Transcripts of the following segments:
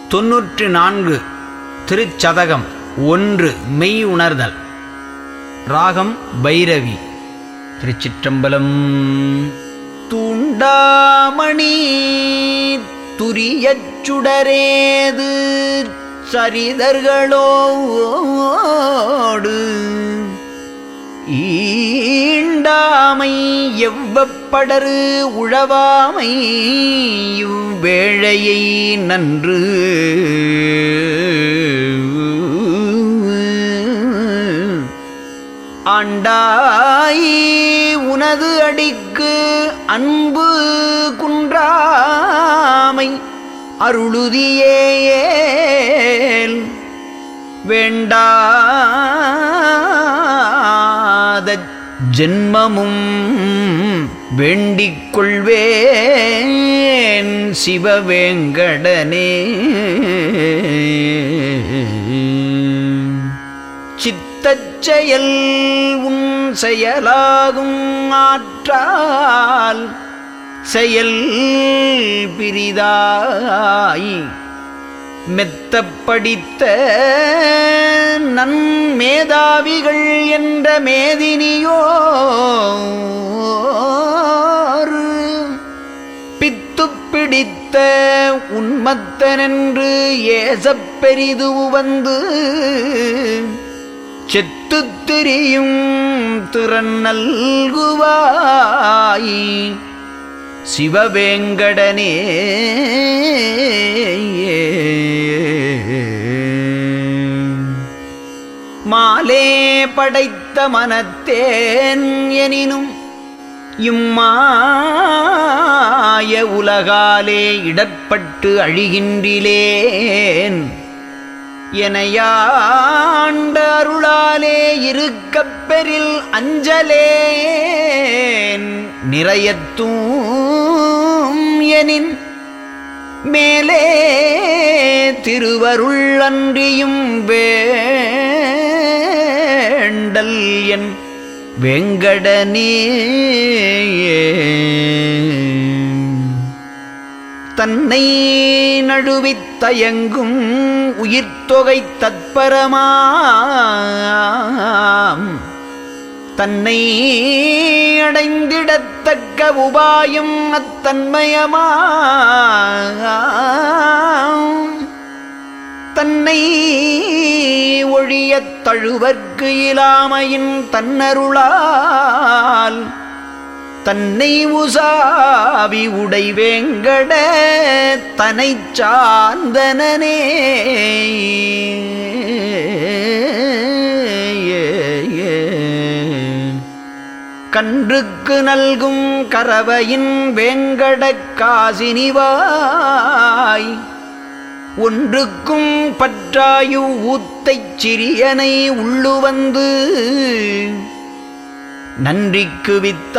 தொன்னூற்று நான்கு திருச்சதகம் ஒன்று மெய் உணர்தல் ராகம் பைரவி திருச்சிற்றம்பலம் தூண்டாமணி துரியச் சுடரேது சரிதர்களோடு ஈண்டாமை எவ்வப்படரு உழவாமை இவ்வேழையை நன்று ஆண்டாய் உனது அடிக்கு அன்பு குன்றாமை அருளுதியேல் வேண்டாத ஜென்மமும் வேண்டிக் கொள்வேன் சிவவேங்கடனே சித்தச் செயல் உன் செயலாகும் ஆற்றால் செயல் பிரிதாய் மெத்தப் படித்த நன்மேதாவிகள் என்ற மேதினியோர் பித்துப் பிடித்த உன்மத்தனென்று ஏசப் பெரிது வந்து செத்துத் திரியும் திறன் நல்குவாய் சிவவேங்கடனே மாலே படைத்த மனத்தேன் எனினும் இம்மாய உலகாலே இடப்பட்டு அழிகின்றிலேன் எனையாண்ட அருளாலே இருக்கப் பெறில் அஞ்சலேன் நிறையத்தூம் எனின் மேலே திருவருள் அன்றியும் வேண்டல் என் வெங்கடனே தன்னை நழுவித் தயங்கும் உயிர்த்தொகை தத்பரமாம் தன்னை அடைந்திடத்தக்க உபாயம் அத்தன்மயமாம் தன்னை ஒழியத் தழுவர்க்கு இலாமையின் தன்னருளால் தன்னை உசாவி உடைவேங்கட தனை சார்ந்தனனே கன்றுக்கு நல்கும் கரவையின் வேங்கடக் காசினிவாய் ஒன்றுக்கும் பற்றாயு ஊத்தைச் சிறியனை உள்ளு வந்து நன்றிக்கு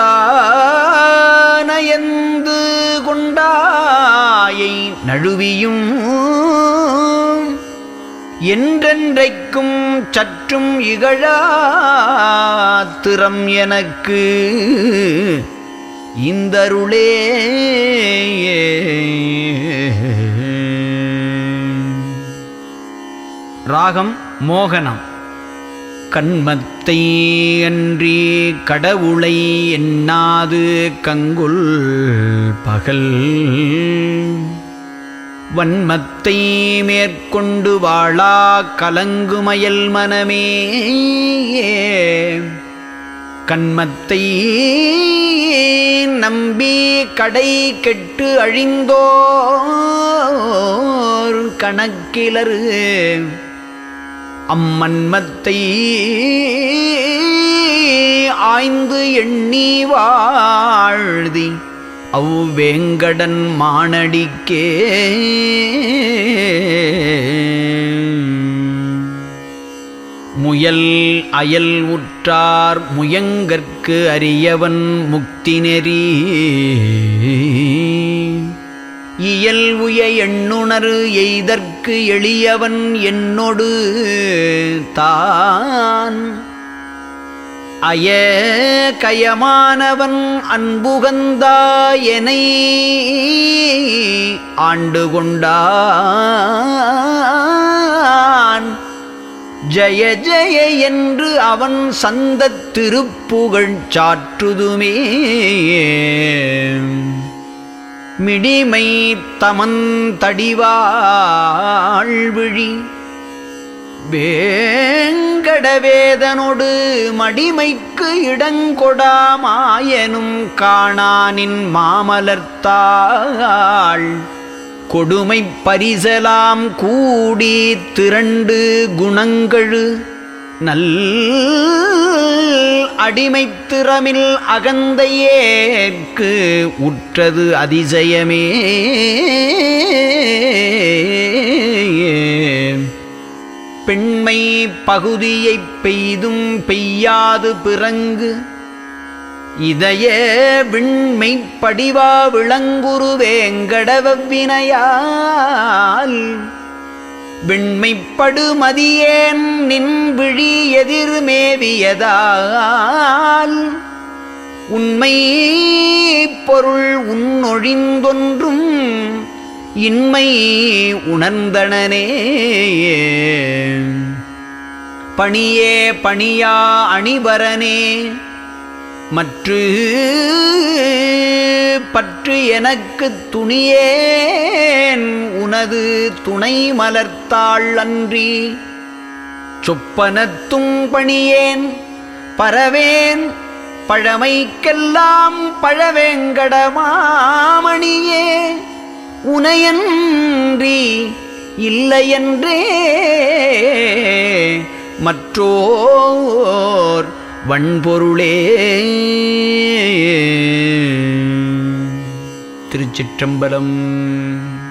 வித்தானயந்து கொண்டாயை நழுவியும் என்றென்றைக்கும் சற்றும் இகழாத்திரம் எனக்கு இந்தருளே ராகம் மோகனம் கண்மத்தை அன்றி கடவுளை எண்ணாது கங்குல் பகல் வன்மத்தை மேற்கொண்டு வாழா கலங்குமயல் மனமே கண்மத்தை நம்பி கடை கெட்டு அழிந்தோர் கணக்கிலரு அம்மன்மத்தை ஆய்ந்து எண்ணி வாழ்தி அவ்வேங்கடன் மானடிக்கே முயல் அயல் உற்றார் முயங்கற்கு அறியவன் முக்தி நெறி இயல் உய எண்ணுணரு எய்தற்கு எளியவன் என்னொடு தான் அய கயமானவன் அன்புகந்தாயனை ஆண்டு கொண்டான் ஜய ஜய என்று அவன் சந்தத் திருப்புகழ் சாற்றுதுமே மிடிமை தமன் தடிவாள் விழி வேங்கடவேதனொடு மடிமைக்கு இடங்கொடாமாயனும் காணானின் மாமலர்த்தாள் கொடுமை பரிசலாம் கூடி திரண்டு குணங்கழு நல் அடிமைத்திறமில் அகந்தையேற்கு உற்றது அதிசயமே பெண்மை பகுதியைப் பெய்தும் பெய்யாது பிறங்கு இதய விண்மை படிவா விளங்குரு வேங்கடவவினையால் விண்மைப்படு மதியேன் நின் விழி எதிர்மேவியதால் உண்மை பொருள் உன்னொழிந்தொன்றும் இன்மை உணர்ந்தனனே பணியே பணியா அணிபரனே மற்று பற்று எனக்கு துணியேன் உனது துணை மலர்த்தாள் அன்றி சொப்பனத்தும் பணியேன் பரவேன் பழமைக்கெல்லாம் பழவேங்கடமாமணியே உனையன்றி இல்லையன்றே மற்றோர் வன்பொருளே திருச்சிற்றம்பலம்